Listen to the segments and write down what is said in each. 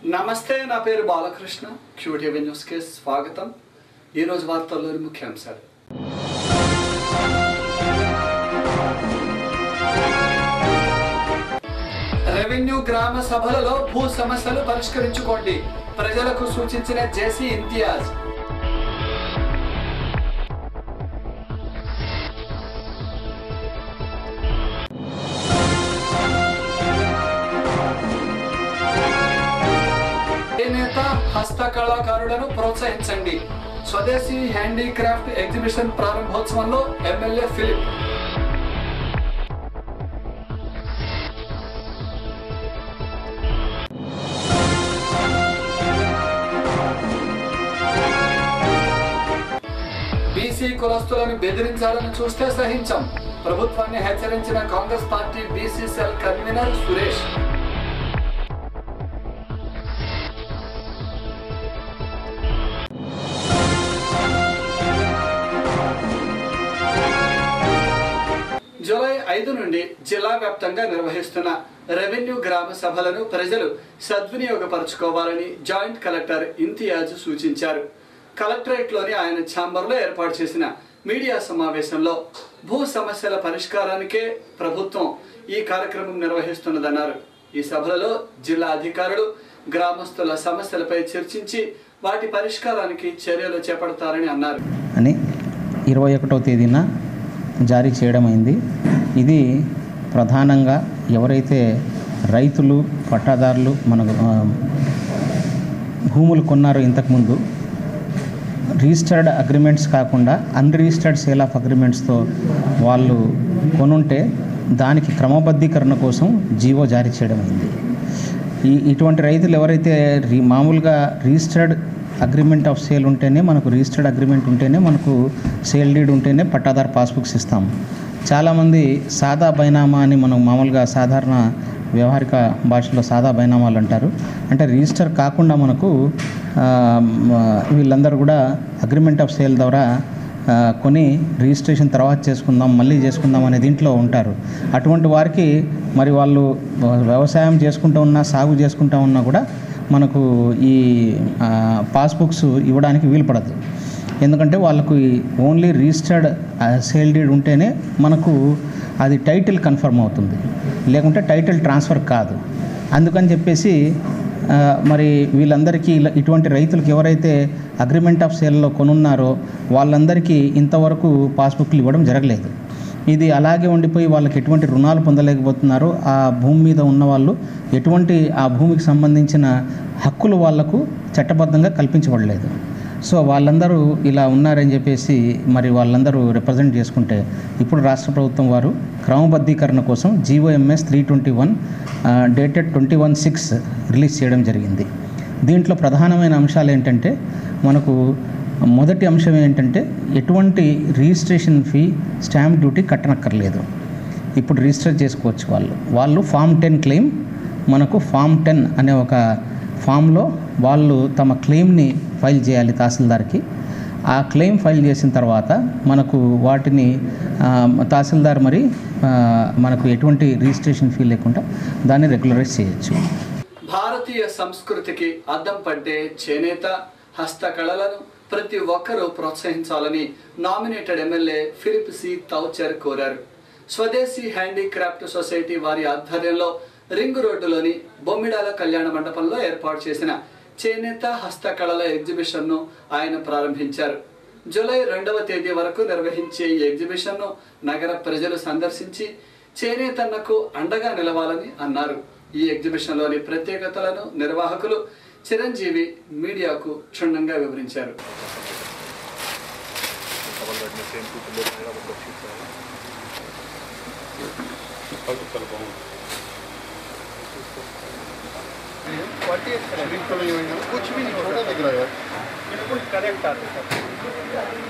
నమస్తే నా పేరు బాలకృష్ణ క్యూటీవీ న్యూస్కి స్వాగతం ఈరోజు వార్తల్లోని ముఖ్యాంశాలు రెవెన్యూ గ్రామ సభలలో భూ సమస్యలు పరిష్కరించుకోండి ప్రజలకు సూచించిన జేసీ ఇంతియాజ్ చేనేత హస్తకళాకారులను ప్రోత్సహించండి స్వదేశీ హ్యాండీక్రాఫ్ట్ ఎగ్జిబిషన్ ప్రారంభోత్సవంలో ఎమ్మెల్యే ఫిలిప్ బీసీ కులస్తులను బెదిరించాలని చూస్తే సహించం ప్రభుత్వాన్ని హెచ్చరించిన Congress party BC cell convener Suresh July ఐదు నుండి జిల్లా వ్యాప్తంగా నిర్వహిస్తున్న రెవెన్యూ గ్రామ సభలను ప్రజలు సద్వినియోగపరచుకోవాలని జాయింట్ కలెక్టర్ ఇంతియాజ్ సూచించారు కలెక్టరేట్లోని ఆయన ఛాంబర్లో ఏర్పాటు చేసిన మీడియా సమావేశంలో భూ సమస్యల పరిష్కారానికే ప్రభుత్వం ఈ కార్యక్రమం నిర్వహిస్తున్నదన్నారు ఈ సభలలో జిల్లా అధికారులు గ్రామస్తుల సమస్యలపై చర్చించి వాటి పరిష్కారానికి చర్యలు చేపడతారని అన్నారు అని ఇరవై ఒకటవ తేదీన జారీ చేయడం అయింది ఇది ప్రధానంగా ఎవరైతే రైతులు పట్టాదారులు మన ఆ, భూములు కొన్నారో ఇంతకుముందు రిజిస్టర్డ్ అగ్రిమెంట్స్ కాకుండా అన్రిజిస్టర్డ్ సేల్ ఆఫ్ అగ్రిమెంట్స్తో వాళ్ళు కొనుంటే దానికి క్రమబద్ధీకరణ కోసం జీవో జారీ చేయడం అయింది ఈ ఇటువంటి రైతులు ఎవరైతే రి మామూలుగా రిజిస్టర్డ్ అగ్రిమెంట్ ఆఫ్ సేల్ ఉంటేనే మనకు రిజిస్టర్డ్ అగ్రిమెంట్ ఉంటేనే మనకు సేల్ డీడ్ ఉంటేనే పట్టాదారు పాస్బుక్స్ ఇస్తాం చాలామంది సాదా బైనామా అని మనం మామూలుగా సాధారణ వ్యవహారిక భాషలో సాదా బైనామాలు అంటారు అంటే రిజిస్టర్ కాకుండా మనకు ఆ, మ, వీళ్ళందరూ కూడా అగ్రిమెంట్ ఆఫ్ సేల్ ద్వారా ఆ, కొని రిజిస్ట్రేషన్ తర్వాత చేసుకుందాం మళ్ళీ చేసుకుందాం అనే దీంట్లో ఉంటారు అటువంటి వారికి మరి వాళ్ళు వ్యవసాయం చేసుకుంటూ ఉన్నా సాగు చేసుకుంటూ ఉన్నా కూడా మనకు ఈ ఆ, పాస్బుక్స్ ఇవ్వడానికి వీలు పడదు ఎందుకంటే వాళ్ళకు ఓన్లీ రిజిస్టర్డ్ సేల్ డీడ్ ఉంటేనే మనకు అది టైటిల్ కన్ఫర్మ్ అవుతుంది లేకుంటే టైటిల్ ట్రాన్స్ఫర్ కాదు అందుకని చెప్పేసి ఆ, మరి వీళ్ళందరికీ ఇలా- ఇటువంటి రైతులకు ఎవరైతే అగ్రిమెంట్ ఆఫ్ సేల్లో కొనున్నారో వాళ్ళందరికీ ఇంతవరకు పాస్బుక్లు ఇవ్వడం జరగలేదు ఇది అలాగే ఉండిపోయి వాళ్ళకి ఎటువంటి రుణాలు పొందలేకపోతున్నారో ఆ భూమి మీద ఉన్న వాళ్ళు ఎటువంటి ఆ భూమికి సంబంధించిన హక్కులు వాళ్లకు చట్టబద్ధంగా కల్పించబడలేదు సో వాళ్ళందరూ ఇలా ఉన్నారని చెప్పేసి మరి వాళ్ళందరూ రిప్రజెంట్ చేసుకుంటే ఇప్పుడు రాష్ట్ర ప్రభుత్వం వారు క్రమబద్ధీకరణ కోసం GOMS three twenty one dated twenty one six release చేయడం జరిగింది దీంట్లో ప్రధానమైన అంశాలు ఏంటంటే మనకు మొదటి అంశం ఏంటంటే ఎటువంటి రిజిస్ట్రేషన్ ఫీ స్టాంప్ డ్యూటీ కట్టనక్కర్లేదు ఇప్పుడు రిజిస్టర్ చేసుకోవచ్చు వాళ్ళు వాళ్ళు ఫామ్ టెన్ క్లెయిమ్ మనకు ఫామ్ టెన్ అనే ఒక ఫామ్లో వాళ్ళు తమ క్లెయిమ్ని ఫైల్ చేయాలి తహసీల్దార్కి ఆ క్లెయిమ్ ఫైల్ చేసిన తర్వాత మనకు వాటిని ఆ, తహసీల్దార్ మరి ఆ, మనకు ఎటువంటి రిజిస్ట్రేషన్ ఫీ లేకుండా దాన్ని రెగ్యులరైజ్ చేయొచ్చు భారతీయ సంస్కృతికి అద్దం పట్టే చేనేత హస్తకళలను ప్రతి ఒక్కరూ ప్రోత్సహించాలని nominated MLA Philip C Tocher కోరారు స్వదేశీ హ్యాండీక్రాఫ్ట్ సొసైటీ వారి ఆధ్వర్యంలో రింగ్ రోడ్డులోని బొమ్మిడాల కళ్యాణ మండపంలో ఏర్పాటు చేసిన చేనేత హస్తకళల ఎగ్జిబిషన్ను ఆయన ప్రారంభించారు జూలై రెండవ తేదీ వరకు నిర్వహించే ఈ ఎగ్జిబిషన్ను నగర ప్రజలు సందర్శించి చేనేతన్నకు అండగా నిలవాలని అన్నారు ఈ ఎగ్జిబిషన్లోని ప్రత్యేకతలను నిర్వాహకులు చిరంజీవి మీడియాకు క్షుణ్ణంగా వివరించారు डबल बेड में सेम टू पिलो रहेगा मतलब ठीक रहेगा कल तो कल पाऊँ कुछ भी नहीं छोटा दिख रहा है बिल्कुल करेक्ट आते हैं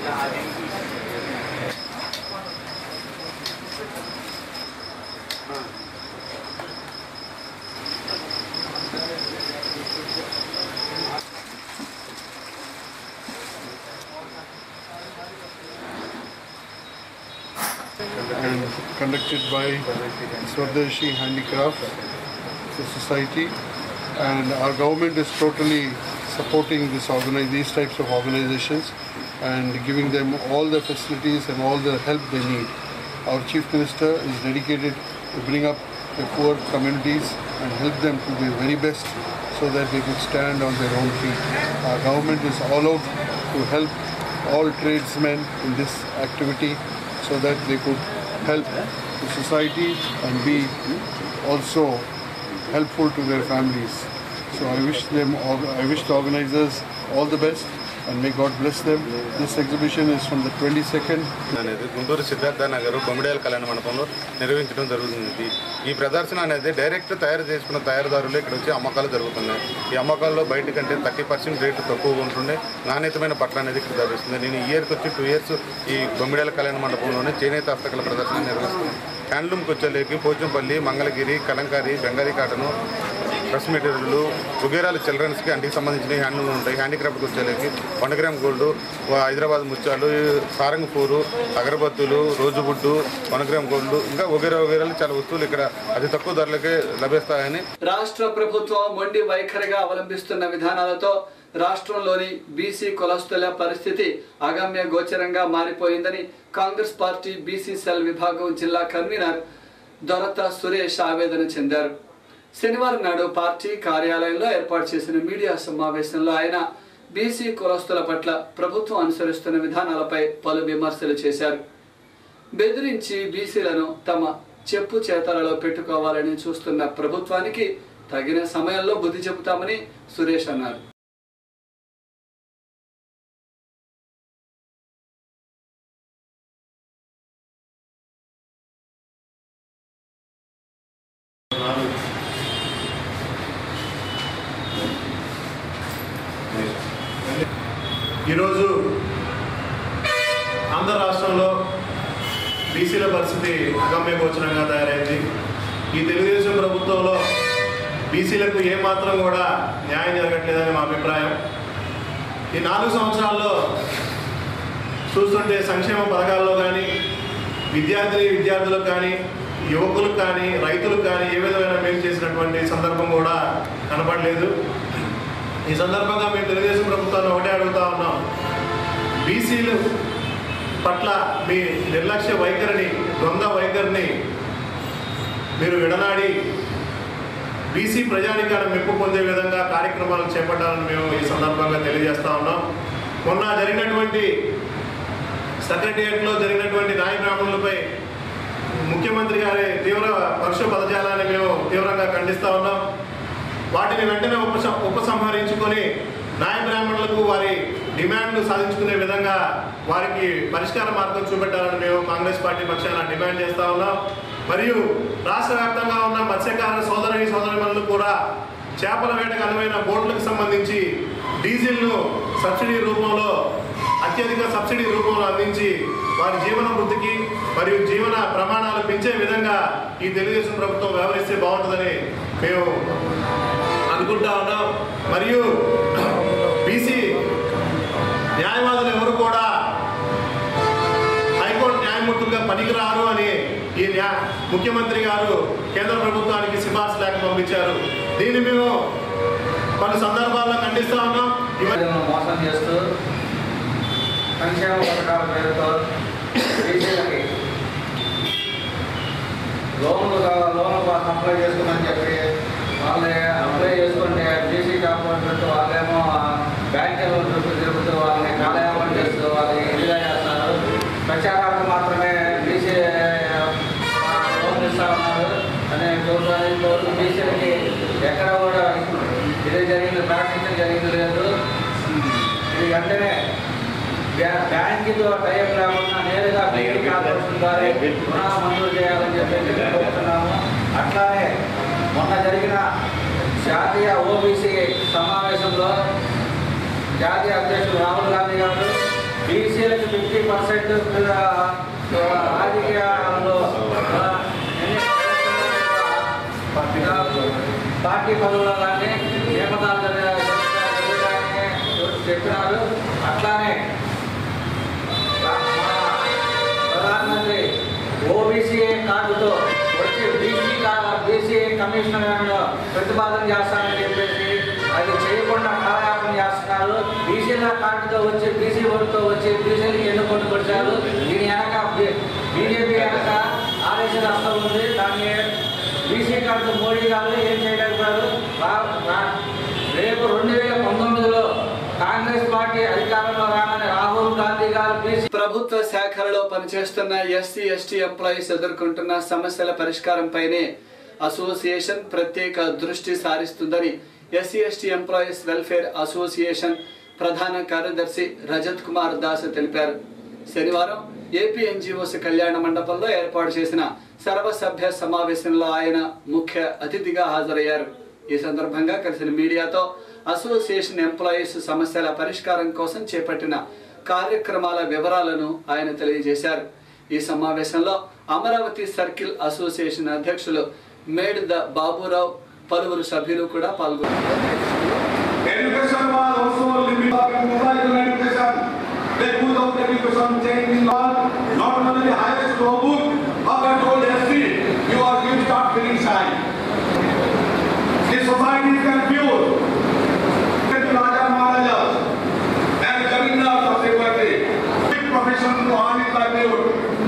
and conducted by Swardeshi Handicraft Society. And our government is totally supporting this organi- these types of organizations and giving them all the facilities and all the help they need. Our Chief Minister is dedicated to bring up the poor communities and help them to the very best so that they could stand on their own feet. Our government is all out to help all tradesmen in this activity so that they could help the society and be also helpful to their families. So I wish them, all, I wish the organizers all the best and may God bless them. This exhibition is from the 22nd అనేది గుంటూరు సిద్ధార్థ నగర్ బొమ్మిడేల కళ్యాణ మండపంలో నిర్వహించడం జరుగుతుంది ఈ ప్రదర్శన అనేది direct తయారు చేసుకున్న తయారుదారులు ఇక్కడ వచ్చి అమ్మకాలు జరుగుతున్నాయి ఈ అమ్మకాల్లో బయట కంటే థర్టీ పర్సెంట్ రేటు తక్కువగా ఉంటుండే నాణ్యతమైన బట్టలు అనేది ఇక్కడ లభిస్తుంది నేను ఈ ఇయర్కి వచ్చి టూ ఇయర్స్ ఈ బొమ్మిడేల కళ్యాణ మండపంలోనే చేనేత హస్తకళ ప్రదర్శన నిర్వహిస్తున్నాను హ్యాండ్లూమ్కి వచ్చేలేకి Pochampally Mangalagiri kalamkari Bengali cotton dress material వగేరాల చిల్డ్రన్స్కి అంటికి సంబంధించిన హ్యాండ్లూమ్ ఉంటాయి హ్యాండీక్రాఫ్ట్కి వచ్చేలేకి వన్ గ్రామ్ గోల్డ్ హైదరాబాద్ ముత్యాలు సారంగపూరు అగరబత్తులు రోజుగుడ్డు వన్ గ్రామ్ గోల్డ్ ఇంకా వగేరా వగేరాలు చాలా వస్తువులు ఇక్కడ అతి తక్కువ ధరలకే లభిస్తాయని రాష్ట్ర ప్రభుత్వం మొండి వైఖరిగా అవలంబిస్తున్న విధానాలతో రాష్ట్రంలోని బీసీ కులస్తుల పరిస్థితి అగమ్య గోచరంగా మారిపోయిందని కాంగ్రెస్ పార్టీ బీసీ సెల్ విభాగం జిల్లా కన్వీనర్ దొరత సురేష్ ఆవేదన చెందారు శనివారం నాడు పార్టీ కార్యాలయంలో ఏర్పాటు చేసిన మీడియా సమావేశంలో ఆయన బీసీ కులస్తుల పట్ల ప్రభుత్వం అనుసరిస్తున్న విధానాలపై పలు విమర్శలు చేశారు బెదిరించి బీసీలను తమ చెప్పు చేతలలో పెట్టుకోవాలని చూస్తున్న ప్రభుత్వానికి తగిన సమయంలో బుద్ధి చెబుతామని సురేష్ అన్నారు ఈరోజు ఆంధ్ర రాష్ట్రంలో బీసీల పరిస్థితి అగమ్య గోచరంగా తయారైంది ఈ తెలుగుదేశం ప్రభుత్వంలో బీసీలకు ఏమాత్రం కూడా న్యాయం జరగట్లేదని మా అభిప్రాయం ఈ నాలుగు సంవత్సరాల్లో చూస్తుంటే సంక్షేమ పథకాల్లో కానీ విద్యార్థిని విద్యార్థులకు కానీ యువకులకు కానీ రైతులకు కానీ ఏ విధమైన మేలు చేసినటువంటి సందర్భం కూడా కనపడలేదు ఈ సందర్భంగా మేము తెలుగుదేశం ప్రభుత్వాన్ని ఒకటే అడుగుతా ఉన్నాం బీసీలు పట్ల మీ నిర్లక్ష్య వైఖరిని ద్వంద్వ వైఖరిని మీరు విడనాడి బీసీ ప్రజానికాన్ని మెప్పు పొందే విధంగా కార్యక్రమాలు చేపట్టాలని మేము ఈ సందర్భంగా తెలియజేస్తా ఉన్నాం మొన్న జరిగినటువంటి సెక్రటరియట్లో జరిగినటువంటి నాయ బ్రాహ్మణులపై ముఖ్యమంత్రి గారి తీవ్ర పరుష పదజాలాన్ని మేము తీవ్రంగా ఖండిస్తా ఉన్నాం వాటిని వెంటనే ఉపస ఉపసంహరించుకొని న్యాయ బ్రాహ్మణులకు వారి డిమాండ్లు సాధించుకునే విధంగా వారికి పరిష్కార మార్గం చూపెట్టాలని మేము కాంగ్రెస్ పార్టీ పక్షాన డిమాండ్ చేస్తా ఉన్నాం మరియు రాష్ట్ర వ్యాప్తంగా ఉన్న మత్స్యకార సోదరి సోదరిమణులు కూడా చేపల వేటకు అనువైన బోట్లకు సంబంధించి డీజిల్ను సబ్సిడీ రూపంలో అత్యధిక సబ్సిడీ రూపంలో అందించి వారి జీవన వృద్ధికి మరియు జీవన ప్రమాణాలు పెంచే విధంగా ఈ తెలుగుదేశం ప్రభుత్వం వ్యవహరిస్తే బాగుంటుందని మేము అనుకుంటా ఉన్నాం మరియు బీసీ న్యాయవాదులు ఎవరు కూడా హైకోర్టు న్యాయమూర్తులుగా పనికిరారు అని ఈ న్యా ముఖ్యమంత్రి గారు కేంద్ర ప్రభుత్వానికి సిఫార్సు లేఖ పంపించారు దీన్ని మేము పలు సందర్భాల్లో ఖండిస్తా ఉన్నాం ఇవ- ప్రజలను మోసం చేస్తూ సంక్షేమ పథకాల పేరుతో బీసీలకి లోన్లు కావాలి లోన్లు అప్లై చేసుకోమని చెప్పి వాళ్ళే అప్లై చేసుకుంటే బీసీ కాంపౌండ్ వాళ్ళేమో బ్యాంక్ చుట్టూ తిరుగుతూ వాళ్ళని కాలయాపన చేస్తూ వాళ్ళని ఇదిగా చేస్తారు ప్రచారాలకు మాత్రమే బీసీ లోన్లు ఇస్తా ఉన్నారు అనే చూడాలి ఇంతవరకు బీసీలకి ఎక్కడ కూడా ఇది జరిగింది ప్రాక్టీస్ జరిగింది లేదు ఇది వెంటనే బ్యా- బ్యాంకుతో టైం లేకుండా నేరుగా బీసీ కార్పొరేషన్ ద్వారా రుణాలు మంజూరు చేయాలని చెప్పి కోరుతున్నాము అట్లానే మొన్న జరిగిన జాతీయ ఓబీసీ సమావేశంలో జాతీయ అధ్యక్షుడు రాహుల్ గాంధీ గారు బీసీలకు ఫిఫ్టీ పర్సెంట్ రాజకీయాల్లో ఆ, ఎన్ని పార్టీ పదవుల్లో కానీ నియమనాలు జరగాలని చెప్పినారు అట్లానే మన ప్రధానమంత్రి ఓబీసీఏ కార్డుతో వచ్చి బీసీ బీసీ కమిషనర్ ప్రతిపాదన చేస్తానని చెప్పేసి అది చేయకుండా కాలయాపన చేస్తున్నారు బీసీల కార్డుతో వచ్చి బీసీ ఓటుతో వచ్చి బీసీలకి ఎన్నుకొని కొట్టారు దీని వెనక బీజేపీ వెనక ఆర్ఎస్ఎస్ హస్తం ఉంది దాన్ని బీసీ కార్డు మోడీ గారు ఏం చేయలేకపోయారు రా- రా- రేపు రెండు వేల పంతొమ్మిదిలో కాంగ్రెస్ పార్టీ అధికారంలో రాగానే రాహుల్ గాంధీ గారు బీసీ ప్రభుత్వ శాఖలలో పనిచేస్తున్న ఎస్సీ ఎస్టీ ఎంప్లాయీస్ ఎదుర్కొంటున్న సమస్యల పరిష్కారంపైనే అసోసియేషన్ ప్రత్యేక దృష్టి సారిస్తుందని SC ST employees welfare association ప్రధాన కార్యదర్శి రజత్ కుమార్ దాస్ తెలిపారు శనివారం ఏపీ ఎన్జిఓస్ కళ్యాణ మండపంలో ఏర్పాటు చేసిన సర్వసభ్య సమావేశంలో ఆయన ముఖ్య అతిథిగా హాజరయ్యారు ఈ సందర్భంగా కలిసిన మీడియాతో అసోసియేషన్ ఎంప్లాయీస్ సమస్యల పరిష్కారం కోసం చేపట్టిన కార్యక్రమాల వివరాలను ఆయన తెలియజేశారు ఈ సమావేశంలో అమరావతి సర్కిల్ అసోసియేషన్ అధ్యక్షులు మేడిద బాబురావు పలువురు సభ్యులు కూడా పాల్గొన్నారు Education was also limited in mobile education. They put out education change in law, not only the highest law book, but they told SC, you are you start feeling shy. The society is confused. Get to Raja Maharajas and Jamindar subsequently. Big profession to earn his livelihood.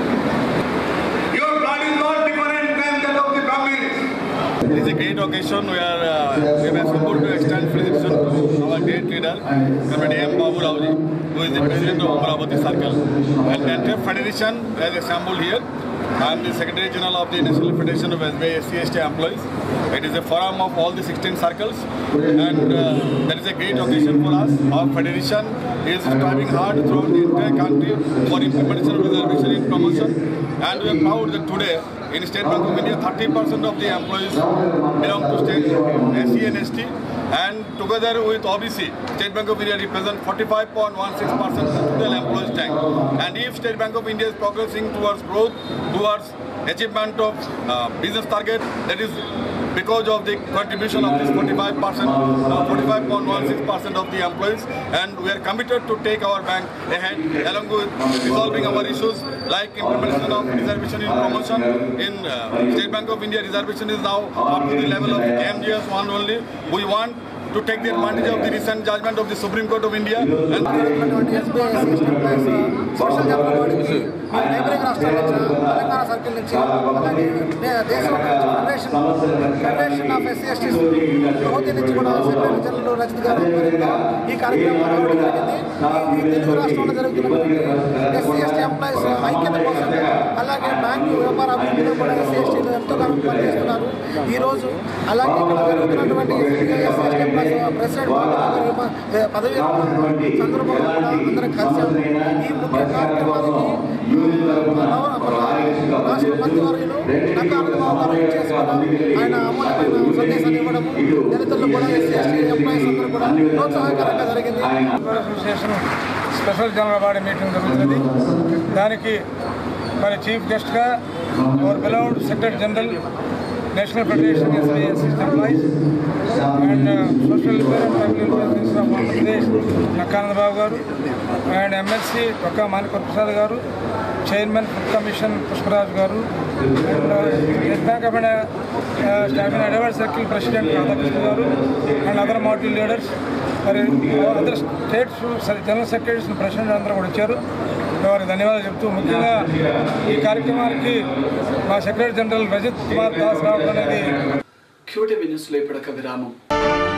Your blood is not different than that of the Brahmins. It is a great occasion where uh, we have assembled to extend felicitation to our great leader, Comrade M. Babu Raoji, who is the president of Amaravati Circle. And the entire federation has assembled here. I am the Secretary General of the National Federation of SBI SC employees. It is a forum of all the 16 circles and uh, that is a great occasion for us. Our federation is striving hard throughout the entire country for implementation of reservation in promotion and we are proud that today in State Bank of India 30% of the employees belong to state SC and ST and together with OBC, State Bank of India represent 45.16% of the total employees tank. And if State Bank of India is progressing towards growth, towards achievement of uh, business target, that is because of the contribution of this 45%, uh, 45.16% of the employees, and we are committed to take our bank ahead along with resolving our issues like implementation of reservation in promotion. In uh, State Bank of India, reservation is now up to the level of MGS one only. We want to take the advantage of the recent judgment of the Supreme Court of India and ఉన్నటువంటి SBI assistant plus social general neighbouring రాష్ట్రాల నుంచి Telangana circle నుంచి అలాగే దే- దేశం నుంచి federation federation of SC STs Modi నుంచి కూడా సెక్రటరీ జనరల్ రజిత్ గారు ఆధ్వర్యంలో ఈ కార్యక్రమం రావడం జరిగింది ఈ- ఈ తెలుగు రాష్ట్రంలో జరుగుతున్నటువంటి ఎస్సీ ఎస్టీ ఎంప్లాయీస్ ఐక్యత కోసం అలాగే బ్యాంకు వ్యాపార అభివృద్ధిలో కూడా ఎస్సీ ఎస్టీలు ఎంతోగానో పనిచేస్తున్నారు ఈ రోజు అలాగే ఇక్కడ జరుగుతున్నటువంటి ఎస్సీ ఎస్టీ ఎంప్లాయీస్ ప్రెసిడెంట్ పదవి సందర్భంలో కూడా అందరం కలిసాము ఈ ముఖ్య కార్యక్రమానికి రాష్ట్ర మంత్రివర్యులు నక్కా ఆనందబాబు గారు చేసుకుని ఆయన అమూల్యమైన సందేశాన్ని ఇవ్వడం దళితుల్లో కూడా ఎస్సీ ఎస్టీ ఎంప్లాయీస్ అందరూ కూడా ప్రోత్సాహకరంగా జరిగింది association special general body meeting జరుగుతుంది దానికి మరి చీఫ్ గెస్ట్గా our beloved secretary general national federation SI assist employees and social minister of Andhra Pradesh Nakka Ananda Babu garu and MLC Dokka Manikya Prasad garu chairman food commission Pushparaju garu and Bank of India staff in అడవాడ్ circle president Radhakrishna garu and other module leaders మరి other states general secretaries president అందరూ కూడా వచ్చారు వారికి ధన్యవాదాలు చెప్తూ ముఖ్యంగా ఈ కార్యక్రమానికి మా సెక్రటరీ జనరల్ రజత్ కుమార్ దాస్ రావడం అనేది క్యూటీవీ న్యూస్లో ఇప్పుడు ఒక విరామం